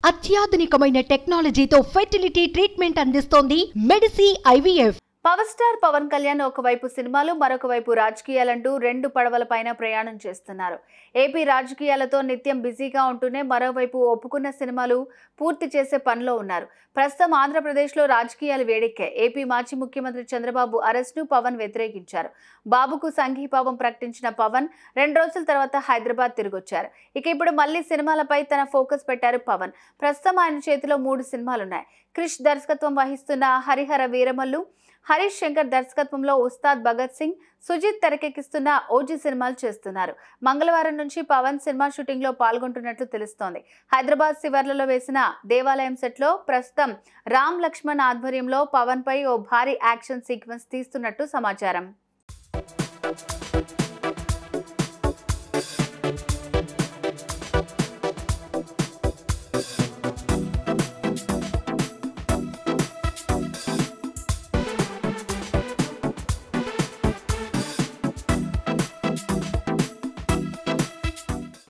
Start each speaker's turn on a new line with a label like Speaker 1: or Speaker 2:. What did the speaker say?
Speaker 1: అత్యాధునికమైన టెక్నాలజీతో fertility treatment అందిస్తోంది మెడిసి IVF
Speaker 2: power star Pavan Kalyan ఒకవైపు సినిమాలు మరొక వైపు రాజకీయాలంటూ రెండు పడవలపైన ప్రయాణం చేస్తున్నారు ఏపీ రాజకీయాలతో నిత్యం బిజీగా ఉంటూనే మరోవైపు ఒప్పుకున్న సినిమాలు పూర్తి చేసే పనిలో ఉన్నారు ప్రస్తుతం ఆంధ్రప్రదేశ్లో రాజకీయాలు వేడెక్కాయి ఏపీ మాజీ ముఖ్యమంత్రి చంద్రబాబు అరెస్ట్ను పవన్ వ్యతిరేకించారు బాబుకు సంఘీభావం ప్రకటించిన పవన్ రెండు రోజుల తర్వాత హైదరాబాద్ తిరిగొచ్చారు ఇక ఇప్పుడు మళ్ళీ సినిమాలపై తన ఫోకస్ పెట్టారు పవన్ ప్రస్తుతం ఆయన చేతిలో మూడు సినిమాలున్నాయి క్రిష్ దర్శకత్వం వహిస్తున్న హరిహర వీరమల్లు హరీష్ శంకర్ దర్శకత్వంలో ఉస్తాద్ భగత్ సింగ్ సుజిత్ తెరకెక్కిస్తున్న ఓజీ సినిమాలు చేస్తున్నారు మంగళవారం నుంచి పవన్ సినిమా షూటింగ్ లో పాల్గొంటున్నట్లు తెలుస్తోంది హైదరాబాద్ శివర్లలో వేసిన దేవాలయం సెట్ లో ప్రస్తుతం రామ్ లక్ష్మణ్ ఆధ్వర్యంలో పవన్ పై ఓ భారీ యాక్షన్ సీక్వెన్స్ తీస్తున్నట్టు సమాచారం